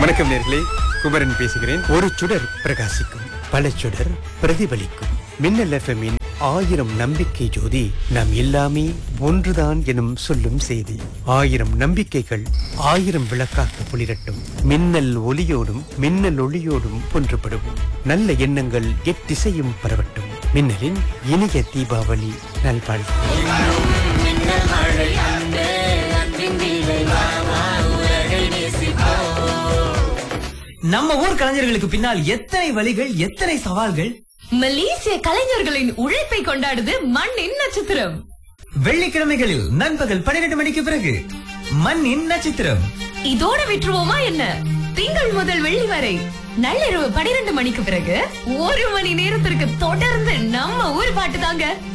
வணக்கம் நேர்களே குமரன் பேசுகிறேன் ஒரு சுடர் பிரகாசிக்கும் பல சுடர் பிரதிபலிக்கும் மின்னல் எஃப்எம்மின் ஆயிரம் நம்பிக்கை ஜோதி நாம் எல்லாமே ஒன்றுதான் எனும் சொல்லும் செய்தி ஆயிரம் நம்பிக்கைகள் ஆயிரம் விளக்காக ஒளிரட்டும் மின்னல் ஒளியோடும் மின்னல் ஒளியோடும் ஒன்றுபடுவோம் நல்ல எண்ணங்கள் எத்திசையும் பரவட்டும் மின்னலின் இனிய தீபாவளி நல்வாழ்வு நம்ம ஊர் கலைஞர்களுக்கு பின்னால் எத்தனை வழிகள் எத்தனை சவால்கள் மலேசிய கலைஞர்களின் உழைப்பை கொண்டாடுது மண்ணின் நட்சத்திரம் வெள்ளிக்கிழமைகளில் நண்பகல் பன்னிரண்டு மணிக்கு பிறகு மண்ணின் நட்சத்திரம் இதோட விட்டுருவோமா என்ன திங்கள் முதல் வெள்ளி வரை நள்ளிரவு பனிரெண்டு மணிக்கு பிறகு ஒரு மணி நேரத்திற்கு தொடர்ந்து நம்ம ஊர் பாட்டு தாங்க